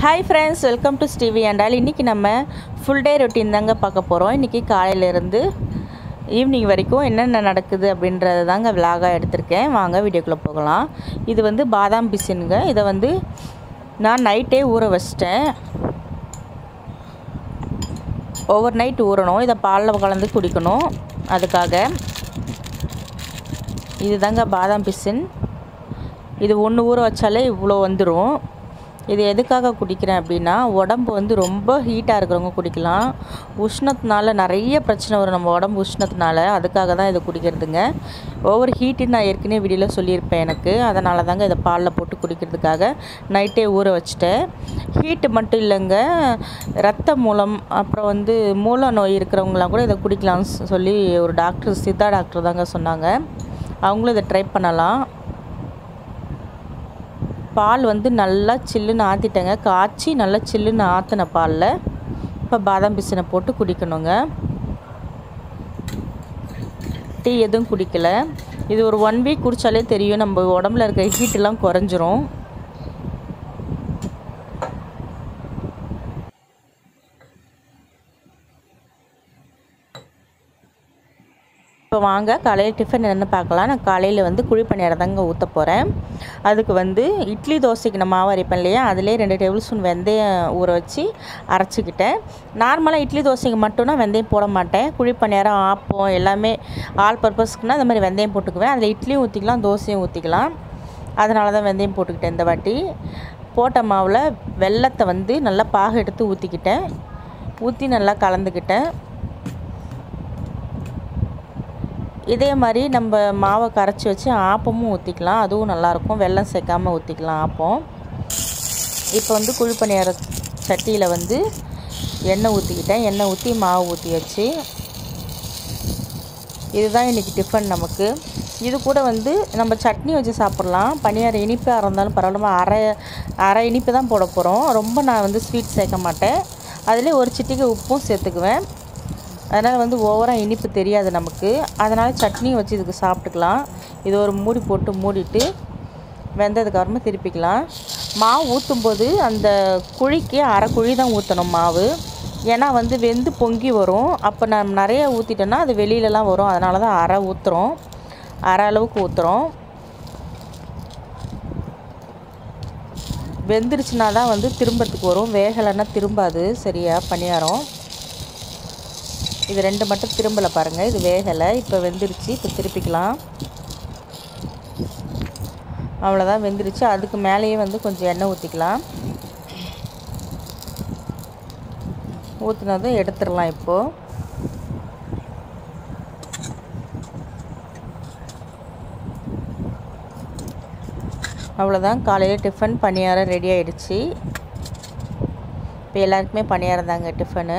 hi friends welcome to STV Andal இன்றைக்கி நம்ம full day routine தாங்க பார்க்க போகிறோம் இன்றைக்கி காலையிலேருந்து ஈவினிங் வரைக்கும் என்னென்ன நடக்குது அப்படின்றது தாங்க விலாகாக எடுத்திருக்கேன் வாங்க வீடியோக்குள்ளே போகலாம் இது வந்து பாதாம் பிசினுங்க இதை வந்து நான் நைட்டே ஊற வச்சிட்டேன் ஓவர் நைட் ஊறணும் இதை பாலில் கலந்து குடிக்கணும் அதுக்காக இதுதாங்க பாதாம் பிசின் இது ஒன்று ஊற வச்சாலே இவ்வளோ வந்துடும் இது எதுக்காக குடிக்கிறேன் அப்படின்னா உடம்பு வந்து ரொம்ப ஹீட்டாக இருக்கிறவங்க குடிக்கலாம் உஷ்ணத்தினால நிறைய பிரச்சனை வரும் நம்ம உடம்பு உஷ்ணத்தினால அதுக்காக தான் இதை குடிக்கிறதுங்க ஓவர் ஹீட்டு நான் ஏற்கனவே வீடியோவில் சொல்லியிருப்பேன் எனக்கு அதனால தாங்க இதை பாலில் போட்டு குடிக்கிறதுக்காக நைட்டே ஊற வச்சுட்டேன் ஹீட்டு மட்டும் இல்லைங்க ரத்த மூலம் அப்புறம் வந்து மூல நோய் இருக்கிறவங்களாம் கூட இதை குடிக்கலாம்னு சொல்லி ஒரு டாக்டர் சித்தா டாக்டர் தாங்க சொன்னாங்க அவங்களும் இதை ட்ரை பண்ணலாம் பால் வந்து நல்லா சில்லுன்னு ஆற்றிட்டேங்க காய்ச்சி நல்லா சில்லுன்னு ஆற்றின பாலில் இப்போ பாதாம் பிசினை போட்டு குடிக்கணுங்க டீ எதுவும் குடிக்கல இது ஒரு ஒன் வீக் குடித்தாலே தெரியும் நம்ம உடம்புல இருக்க ஹீட்டெல்லாம் குறைஞ்சிரும் இப்போ வாங்க காலையில் டிஃபன் என்னென்னு பார்க்கலாம் நான் காலையில் வந்து குழி பணியாரம் தாங்க ஊற்ற போகிறேன் அதுக்கு வந்து இட்லி தோசைக்கு நான் மாவு அரைப்பேன் இல்லையா அதிலே ரெண்டு டேபிள் ஸ்பூன் வெந்தயம் ஊற வச்சு அரைச்சிக்கிட்டேன் நார்மலாக இட்லி தோசைக்கு மட்டும்னா வெந்தயம் போட மாட்டேன் குழி பணியாரம் ஆப்பம் எல்லாமே ஆல் பர்பஸ்க்குனா இந்த மாதிரி வெந்தயம் போட்டுக்குவேன் அதில் இட்லியும் ஊற்றிக்கலாம் தோசையும் ஊற்றிக்கலாம் அதனால தான் வெந்தயம் போட்டுக்கிட்டேன் இந்த வாட்டி போட்ட மாவில் வெள்ளத்தை வந்து நல்லா பாக எடுத்து ஊற்றிக்கிட்டேன் ஊற்றி நல்லா கலந்துக்கிட்டேன் இதே மாதிரி நம்ம மாவை கரைச்சி வச்சு ஆப்பமும் ஊற்றிக்கலாம் அதுவும் நல்லாயிருக்கும் வெல்லம் சேர்க்காமல் ஊற்றிக்கலாம் ஆப்பம் இப்போ வந்து குழி பணியார சட்டியில் வந்து எண்ணெய் ஊற்றிக்கிட்டேன் எண்ணெய் ஊற்றி மாவு ஊற்றி வச்சு இதுதான் இன்றைக்கி டிஃபன் நமக்கு இது கூட வந்து நம்ம சட்னி வச்சு சாப்பிட்லாம் பனியார இனிப்பாக இருந்தாலும் பரவாயில்ல அரை அரை இனிப்பு தான் போட போகிறோம் ரொம்ப நான் வந்து ஸ்வீட் சேர்க்க மாட்டேன் அதிலே ஒரு சிட்டிக்கு உப்பும் சேர்த்துக்குவேன் அதனால் வந்து ஓவராக இனிப்பு தெரியாது நமக்கு அதனால் சட்னியும் வச்சு இதுக்கு சாப்பிட்டுக்கலாம் இது ஒரு மூடி போட்டு மூடிட்டு வெந்ததுக்கப்புறமா திருப்பிக்கலாம் மாவு ஊற்றும்போது அந்த குழிக்கு அரை குழி தான் ஊற்றணும் மாவு ஏன்னா வந்து வெந்து பொங்கி வரும் அப்போ நான் நிறைய ஊற்றிட்டேன்னா அது வெளியிலலாம் வரும் அதனால தான் அரை ஊற்றுறோம் அரை அளவுக்கு ஊற்றுறோம் வெந்துருச்சுனா தான் வந்து திரும்பறதுக்கு வரும் வேகலைன்னா திரும்பாது சரியா பணியாரம் இது ரெண்டு மட்டும் திரும்பலை பாருங்கள் இது வேகலை இப்போ வெந்துருச்சு இப்போ திருப்பிக்கலாம் அவ்வளோதான் வெந்துருச்சு அதுக்கு மேலேயே வந்து கொஞ்சம் எண்ணெய் ஊற்றிக்கலாம் ஊற்றினதும் எடுத்துடலாம் இப்போது அவ்வளோதான் காலையில் டிஃபன் பணியாரம் ரெடி ஆகிடுச்சு இப்போ எல்லாருக்குமே பணியாரம் தாங்க டிஃபனு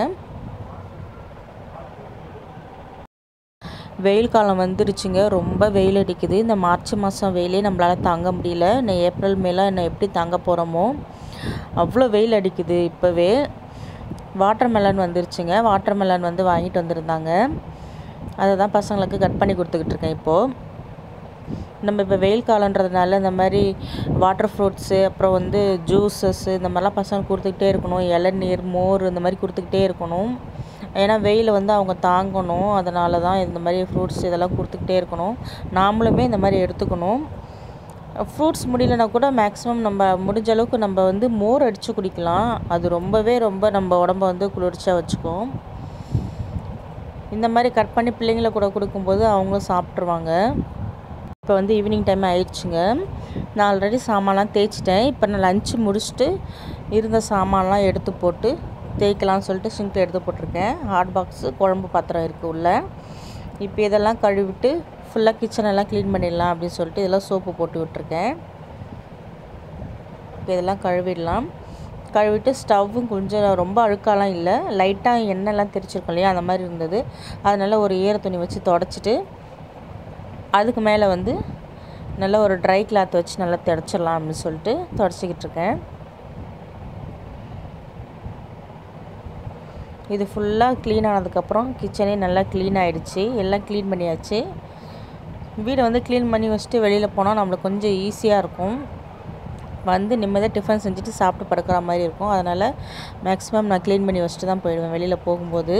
வெயில் காலம் வந்துருச்சுங்க ரொம்ப வெயில் அடிக்குது இந்த மார்ச் மாதம் வெயிலே நம்மளால் தாங்க முடியல இன்னும் ஏப்ரல் மேலாம் இன்னும் எப்படி தாங்க போகிறோமோ அவ்வளோ வெயில் அடிக்குது இப்போவே வாட்டர் மெலன் வந்துருச்சுங்க வாட்டர் மெலன் வந்து வாங்கிட்டு வந்திருந்தாங்க அதை தான் பசங்களுக்கு கட் பண்ணி கொடுத்துக்கிட்டு இருக்கேன் இப்போது நம்ம இப்போ வெயில் காலன்றதுனால இந்த மாதிரி வாட்டர் ஃப்ரூட்ஸு அப்புறம் வந்து ஜூஸஸ்ஸு இந்த மாதிரிலாம் பசங்களுக்கு கொடுத்துக்கிட்டே இருக்கணும் இளநீர் மோர் இந்த மாதிரி கொடுத்துக்கிட்டே இருக்கணும் ஏன்னா வெயில் வந்து அவங்க தாங்கணும் அதனால தான் இந்த மாதிரி ஃப்ரூட்ஸ் இதெல்லாம் கொடுத்துக்கிட்டே இருக்கணும் நாமளுமே இந்த மாதிரி எடுத்துக்கணும் ஃப்ரூட்ஸ் முடியலனா கூட மேக்ஸிமம் நம்ம முடிஞ்ச அளவுக்கு நம்ம வந்து மோர் அடித்து குடிக்கலாம் அது ரொம்பவே ரொம்ப நம்ம உடம்ப வந்து குளிர்ச்சியாக வச்சுக்கும் இந்த மாதிரி கட் பண்ணி பிள்ளைங்கள கூட கொடுக்கும்போது அவங்களும் சாப்பிட்ருவாங்க இப்போ வந்து ஈவினிங் டைம் ஆயிடுச்சுங்க நான் ஆல்ரெடி சாமான்லாம் தேய்ச்சிட்டேன் இப்போ நான் லஞ்சு முடிச்சுட்டு இருந்த சாமான்லாம் எடுத்து போட்டு தேய்க்கலாம்னு சொல்லிட்டு சிங்கில் எடுத்து போட்டிருக்கேன் ஹாட் பாக்ஸு குழம்பு பாத்திரம் இருக்குது உள்ளே இப்போ இதெல்லாம் கழுவிட்டு ஃபுல்லாக கிச்சன் எல்லாம் க்ளீன் பண்ணிடலாம் அப்படின்னு சொல்லிட்டு இதெல்லாம் சோப்பு போட்டு விட்டுருக்கேன் இப்போ இதெல்லாம் கழுவிடலாம் கழுவிட்டு ஸ்டவ்வும் கொஞ்சம் ரொம்ப அழுக்காலாம் இல்லை லைட்டாக எண்ணெய்லாம் தெரிச்சிருக்கோம் இல்லையா அந்த மாதிரி இருந்தது அதனால் ஒரு ஈர துணி வச்சு தொடச்சிட்டு அதுக்கு மேலே வந்து நல்லா ஒரு ட்ரை கிளாத் வச்சு நல்லா தொடச்சிடலாம் அப்படின்னு சொல்லிட்டு தொடச்சிக்கிட்டு இருக்கேன் இது ஃபுல்லாக க்ளீன் ஆனதுக்கப்புறம் கிச்சனே நல்லா க்ளீன் ஆகிடுச்சு எல்லாம் க்ளீன் பண்ணியாச்சு வீடை வந்து க்ளீன் பண்ணி வச்சுட்டு வெளியில் போனால் நம்மளுக்கு கொஞ்சம் ஈஸியாக இருக்கும் வந்து நிம்மதியாக டிஃபன் செஞ்சுட்டு சாப்பிட்டு படுக்கிற மாதிரி இருக்கும் அதனால் மேக்ஸிமம் நான் க்ளீன் பண்ணி வச்சுட்டு தான் போயிடுவேன் வெளியில் போகும்போது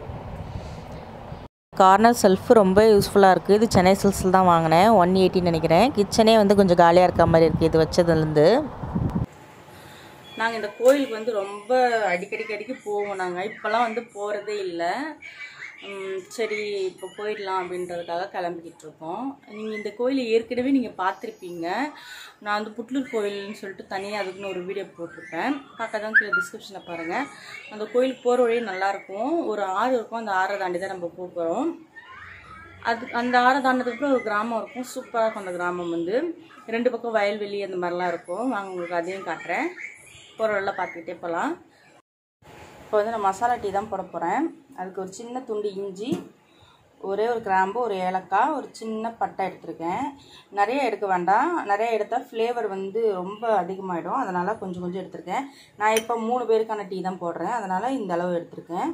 கார்னர் செல்ஃபு ரொம்ப யூஸ்ஃபுல்லாக இருக்குது இது சென்னை சில்ஸில் தான் வாங்கினேன் ஒன் எயிட்டின்னு நினைக்கிறேன் கிச்சனே வந்து கொஞ்சம் காலியாக இருக்க மாதிரி இருக்குது இது வச்சதுலேருந்து நாங்கள் இந்த கோயிலுக்கு வந்து ரொம்ப அடிக்கடிக்கு அடிக்கடி போவோம் நாங்கள் இப்போல்லாம் வந்து போகிறதே இல்லை உம், சரி இப்போ போயிடலாம் அப்படின்றதுக்காக கிளம்பிக்கிட்டு இருக்கோம் நீங்கள் இந்த கோயிலை ஏற்கனவே நீங்கள் பார்த்துருப்பீங்க நான் வந்து புட்லூர் கோயில்னு சொல்லிட்டு தனியாக அதுக்குன்னு ஒரு வீடியோ போட்டிருப்பேன் பார்க்காதான் கீழே டிஸ்கிரிப்ஷனில் பாருங்கள் அந்த கோயிலுக்கு போகிற வழியே நல்லாயிருக்கும் ஒரு ஆறு இருக்கும் அந்த ஆறை தாண்டி தான் நம்ம போக போகிறோம் அது அந்த ஆறை தாண்டதுக்கு அப்புறம் ஒரு கிராமம் இருக்கும் சூப்பராக இருக்கும் அந்த கிராமம் வந்து ரெண்டு பக்கம் வயல்வெளி அந்த மாதிரிலாம் இருக்கும் வாங்க உங்களுக்கு அதையும் காட்டுறேன் போகிற வழியில் பார்த்துக்கிட்டே போகலாம் இப்போ வந்து நான் மசாலா டீ தான் போட போகிறேன் அதுக்கு ஒரு சின்ன துண்டு இஞ்சி ஒரே ஒரு கிராம்பு ஒரு ஏலக்காய் ஒரு சின்ன பட்டை எடுத்திருக்கேன் நிறைய எடுக்க வேண்டாம் நிறைய எடுத்தால் ஃப்ளேவர் வந்து ரொம்ப அதிகமாகிடும் அதனால் கொஞ்சம் கொஞ்சம் எடுத்திருக்கேன் நான் இப்போ மூணு பேருக்கான டீ தான் போடுறேன் அதனால் இந்த அளவு எடுத்திருக்கேன்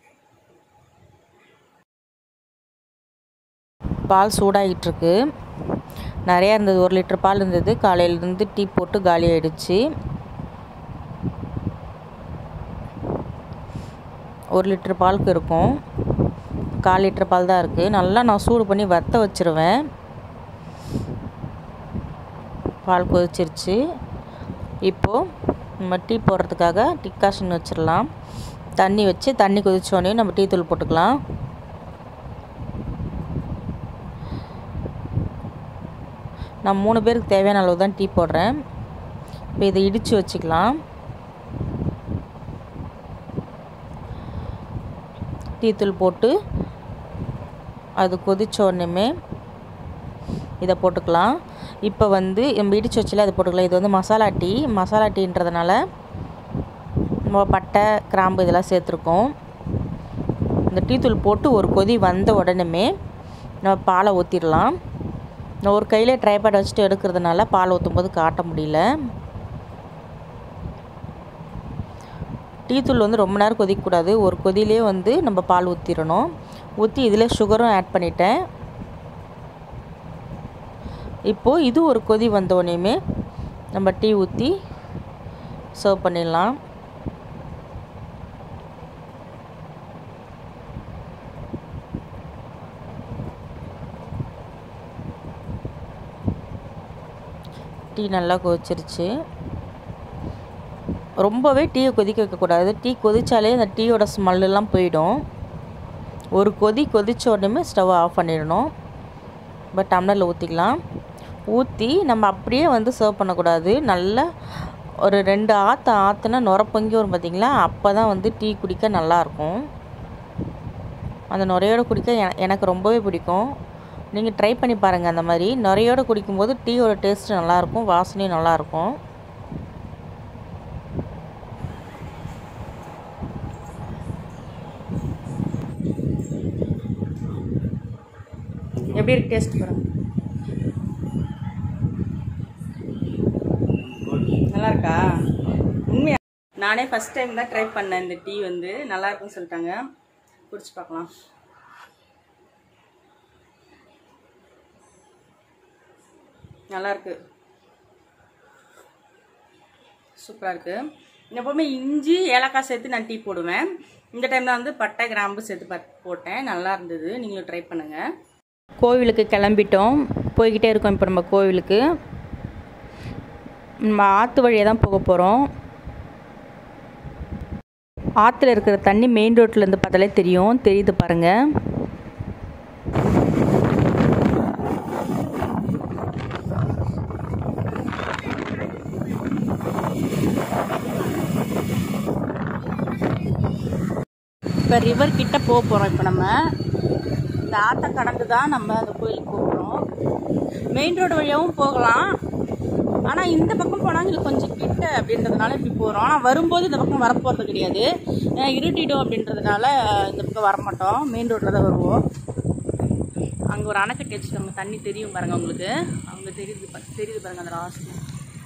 பால் சூடாகிட்டு இருக்கு நிறையா இருந்தது ஒரு லிட்டர் பால் இருந்தது காலையிலேருந்து டீ போட்டு காலி ஆயிடுச்சு ஒரு லிட்டர் பாலுக்கு இருக்கும் கால் லிட்டர் பால் தான் இருக்குது நல்லா நான் சூடு பண்ணி வத்த வச்சிருவேன் பால் கொதிச்சிருச்சு இப்போது நம்ம டீ போடுறதுக்காக டிக்காஷன் வச்சிடலாம் தண்ணி வச்சு தண்ணி கொதிச்சோடனே நம்ம டீ தூள் போட்டுக்கலாம் நான் மூணு பேருக்கு தேவையான அளவு தான் டீ போடுறேன் இப்போ இதை இடித்து வச்சுக்கலாம் டீத்தூள் போட்டு அது கொதிச்ச உடனேமே இதை போட்டுக்கலாம் இப்போ வந்து நம்ம இடிச்சு வச்சுல அது போட்டுக்கலாம் இது வந்து மசாலா டீ மசாலா டீன்றதுனால நம்ம பட்டை கிராம்பு இதெல்லாம் சேர்த்துருக்கோம் இந்த டீத்தூள் போட்டு ஒரு கொதி வந்த உடனேமே நம்ம பாலை ஊற்றிடலாம் நான் ஒரு கையில் ட்ரைபேட் வச்சுட்டு எடுக்கிறதுனால பால் ஊற்றும் போது காட்ட முடியல டீத்தூள் வந்து ரொம்ப நேரம் கொதிக்கக்கூடாது ஒரு கொதியிலே வந்து நம்ம பால் ஊற்றிடணும் ஊற்றி இதில் சுகரும் ஆட் பண்ணிட்டேன் இப்போது இது ஒரு கொதி வந்தோடனேயுமே நம்ம டீ ஊற்றி சர்வ் பண்ணிடலாம் டீ நல்லா கொதிச்சிருச்சு ரொம்பவே டீயை கொதிக்க வைக்கக்கூடாது டீ கொதிச்சாலே அந்த டீயோட ஸ்மெல்லாம் போயிடும் ஒரு கொதி கொதிச்ச உடனே ஸ்டவ் ஆஃப் பண்ணிடணும் பட் டம்ளரில் ஊற்றிக்கலாம் ஊற்றி நம்ம அப்படியே வந்து சர்வ் பண்ணக்கூடாது நல்லா ஒரு ரெண்டு ஆற்று ஆற்றுனா நுர பொங்கி வரும் பார்த்தீங்களா அப்போ தான் வந்து டீ குடிக்க நல்லாயிருக்கும் அந்த நுரையோடு குடிக்க எ- எனக்கு ரொம்பவே பிடிக்கும் நீங்கள் ட்ரை பண்ணி பாருங்கள் அந்த மாதிரி நுரையோடு குடிக்கும்போது டீயோட டேஸ்ட்டு நல்லாயிருக்கும் வாசனையும் நல்லாயிருக்கும் எப்படி இருக்கு டேஸ்ட் பாருங்க நல்லா இருக்கா உண்மையா நானே ஃபர்ஸ்ட் டைம் தான் ட்ரை பண்ணேன் இந்த டீ வந்து நல்லா இருக்குன்னு சொல்லிட்டாங்க குடிச்சு பார்க்கலாம் நல்லா இருக்கு சூப்பராக இருக்கு எப்போவுமே இஞ்சி ஏலக்காய் சேர்த்து நான் டீ போடுவேன் இந்த டைம் தான் வந்து பட்டை கிராம்பு சேர்த்து பட் போட்டேன் நல்லா இருந்தது நீங்களும் ட்ரை பண்ணுங்கள் கோவிலுக்கு கிளம்பிட்டோம் போய்கிட்டே இருக்கோம் இப்போ நம்ம கோவிலுக்கு நம்ம ஆற்று வழியாக தான் போக போகிறோம் ஆற்றுல இருக்கிற தண்ணி மெயின் ரோட்லேருந்து பார்த்தாலே தெரியும் தெரியுது பாருங்கள் இப்போ ரிவர் கிட்ட போக போகிறோம் இப்போ நம்ம இந்த ஆற்றை கடந்து தான் நம்ம அந்த கோயிலுக்கு போகிறோம் மெயின் ரோடு வழியாகவும் போகலாம் ஆனால் இந்த பக்கம் போனாங்க இல்லை கொஞ்சம் கிட்ட அப்படின்றதுனால இப்படி போகிறோம் ஆனால் வரும்போது இந்த பக்கம் வரப்போகிறது கிடையாது ஏன்னா இருட்டிடும் அப்படின்றதுனால இந்த பக்கம் வரமாட்டோம் மெயின் ரோட்டில் தான் வருவோம் அங்கே ஒரு அணைக்கட்டி வச்சுருக்காங்க தண்ணி தெரியும் பாருங்க உங்களுக்கு அங்கே தெரியுது பா- தெரியுது பாருங்க அந்த லாஸ்ட்டில்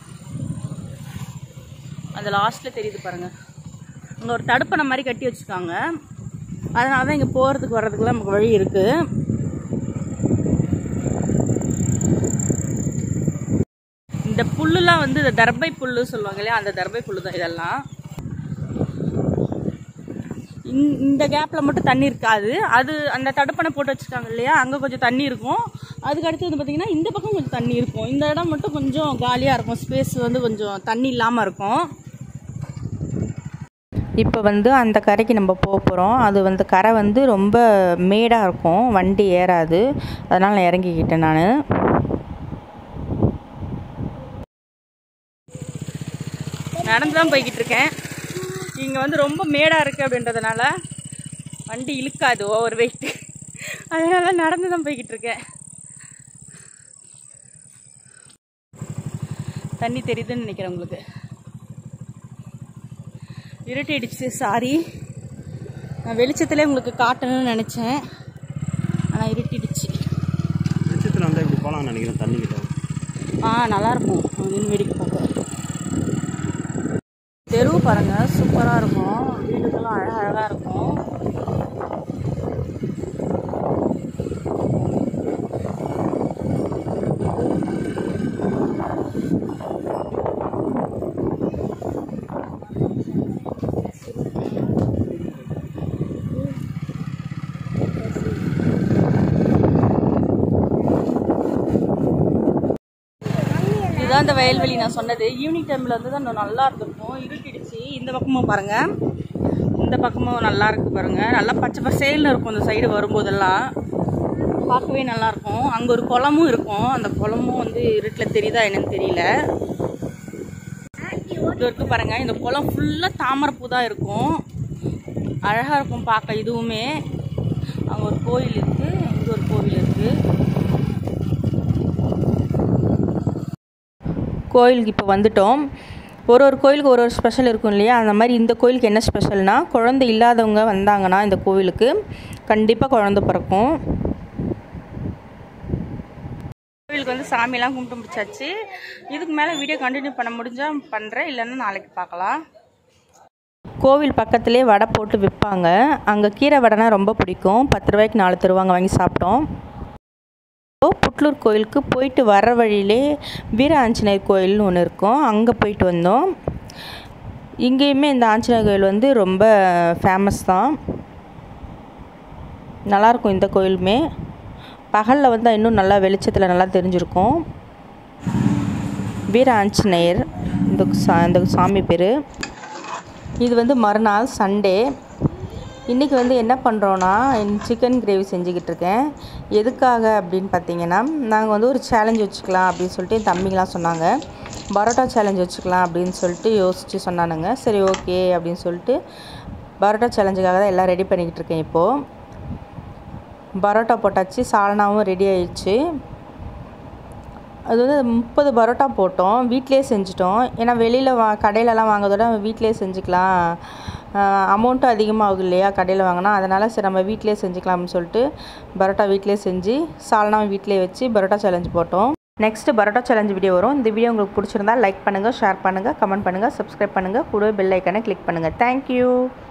அந்த லாஸ்ட்டில் தெரியுது பாருங்க அங்கே ஒரு தடுப்பணை மாதிரி கட்டி வச்சுருக்காங்க அதனால தான் இங்கே போகிறதுக்கு வர்றதுக்குலாம் நமக்கு வழி இருக்குது இந்த புல் புல்லுலாம் வந்து இந்த தர்பை புல்லு சொல்லுவாங்க இல்லையா அந்த தர்பை புல்லு தான் இதெல்லாம் இந்த- இந்த கேப்பில் மட்டும் தண்ணி இருக்காது அது அந்த தடுப்பணை போட்டு வச்சுருக்காங்க இல்லையா அங்கே கொஞ்சம் தண்ணி இருக்கும் அதுக்கு அடுத்து வந்து பார்த்திங்கன்னா இந்த பக்கம் கொஞ்சம் தண்ணி இருக்கும் இந்த இடம் மட்டும் கொஞ்சம் காலியாக இருக்கும் ஸ்பேஸ் வந்து கொஞ்சம் தண்ணி இல்லாமல் இருக்கும் இப்போ வந்து அந்த கரைக்கு நம்ம போக போகிறோம் அது வந்து கரை வந்து ரொம்ப மேடாக இருக்கும் வண்டி ஏறாது அதனால் நான் இறங்கிக்கிட்டேன் நான் நடந்து தான் போய்கிட்டு இருக்கேன் இங்கே வந்து ரொம்ப மேடாக இருக்குது அப்படின்றதுனால வண்டி இழுக்காது ஓவர் வெயிட்டு அதனால நடந்து தான் போய்கிட்டு இருக்கேன் தண்ணி தெரியுதுன்னு நினைக்கிறேன் உங்களுக்கு இருட்டிடுச்சு சாரி நான் வெளிச்சத்திலே உங்களுக்கு காட்டணும்னு நினச்சேன் ஆனால் இருட்டிடுச்சு வெளிச்சத்தில் வந்தால் இப்படி போகலாம்னு நினைக்கிறேன் தண்ணி கிட்ட ஆ நல்லாயிருக்கும் அப்படின்னு வேடிக்கை பார்க்க தெரு பாருங்க சூப்பராக இருக்கும் வீடுகள்லாம் அழகழகாக இருக்கும் இதுதான் இந்த வயல்வெளி நான் சொன்னது ஈவினிங் டைமில் வந்து தான் இன்னும் நல்லா இருந்திருக்கும் இருட்டிடுச்சு இந்த பக்கமும் பாருங்க இந்த பக்கமும் நல்லா இருக்கு பாருங்க நல்லா பச்சை பசேல்னு இருக்கும் இந்த சைடு வரும்போதெல்லாம் பார்க்கவே நல்லா இருக்கும் அங்கே ஒரு குளமும் இருக்கும் அந்த குளமும் வந்து இருட்டில் தெரியுதா என்னன்னு தெரியல இது இருக்கு பாருங்க இந்த குளம் ஃபுல்லாக தாமரைப்பூ தான் இருக்கும் அழகாக இருக்கும் பார்க்க இதுவுமே அங்கே ஒரு கோயில் இருக்கு இங்கே ஒரு கோவில் இருக்கு கோயிலுக்கு இப்போ வந்துட்டோம் ஒரு ஒரு கோயிலுக்கு ஒரு ஒரு ஸ்பெஷல் இருக்கும் இல்லையா அந்த மாதிரி இந்த கோயிலுக்கு என்ன ஸ்பெஷல்னா குழந்தை இல்லாதவங்க வந்தாங்கன்னா இந்த கோவிலுக்கு கண்டிப்பாக குழந்தை பிறக்கும் கோவிலுக்கு வந்து சாமியெல்லாம் கும்பிட்டு முடிச்சாச்சு இதுக்கு மேலே வீடியோ கண்டினியூ பண்ண முடிஞ்சால் பண்ணுறேன் இல்லைன்னா நாளைக்கு பார்க்கலாம் கோவில் பக்கத்துலேயே வடை போட்டு விற்பாங்க அங்கே கீரை வடைனா ரொம்ப பிடிக்கும் பத்து ரூபாய்க்கு நாலு தருவாங்க வாங்கி சாப்பிட்டோம் இப்போ புட்லூர் கோயிலுக்கு போயிட்டு வர வழியிலே வீர ஆஞ்சநேயர் கோயில்னு ஒன்று இருக்கும் அங்கே போயிட்டு வந்தோம் இங்கேயுமே இந்த ஆஞ்சநேயர் கோயில் வந்து ரொம்ப ஃபேமஸ் தான் நல்லாயிருக்கும் இந்த கோயிலுமே பகலில் வந்தால் இன்னும் நல்லா வெளிச்சத்தில் நல்லா தெரிஞ்சிருக்கும் வீர ஆஞ்சநேயர் இந்த சா இந்த சாமி பேர் இது வந்து மறுநாள் சண்டே இன்றைக்கி வந்து என்ன பண்ணுறோன்னா சிக்கன் கிரேவி செஞ்சுக்கிட்டு இருக்கேன் எதுக்காக அப்படின்னு பார்த்தீங்கன்னா நாங்கள் வந்து ஒரு சேலஞ்ச் வச்சுக்கலாம் அப்படின்னு சொல்லிட்டு என் தம்பிங்களாம் சொன்னாங்க பரோட்டா சேலஞ்ச் வச்சுக்கலாம் அப்படின்னு சொல்லிட்டு யோசித்து சொன்னானுங்க சரி ஓகே அப்படின்னு சொல்லிட்டு பரோட்டா சேலஞ்சுக்காக தான் எல்லாம் ரெடி பண்ணிக்கிட்டு இருக்கேன் இப்போது பரோட்டா போட்டாச்சு சால்னாவும் ரெடி ஆயிடுச்சு அது வந்து முப்பது பரோட்டா போட்டோம் வீட்டிலே செஞ்சிட்டோம் ஏன்னா வெளியில் வா கடையிலலாம் வாங்குறதோட வீட்டிலே செஞ்சுக்கலாம் அமௌண்ட்டும் அதிகமாகும் இல்லையா கடையில் வாங்கினா அதனால் சரி நம்ம வீட்டிலே செஞ்சுக்கலாம்னு சொல்லிட்டு பரோட்டா வீட்டிலே செஞ்சு சால்னாவும் வீட்டிலே வச்சு பரோட்டா சேலஞ்ச் போட்டோம் நெக்ஸ்ட்டு பரோட்டா சேலஞ்ச் வீடியோ வரும் இந்த வீடியோ உங்களுக்கு பிடிச்சிருந்தா லைக் பண்ணுங்கள் ஷேர் பண்ணுங்கள் கமெண்ட் பண்ணுங்கள் சப்ஸ்கிரைப் பண்ணுங்கள் கூடவே பெல் ஐக்கானை கிளிக் பண்ணுங்கள் தேங்க்யூ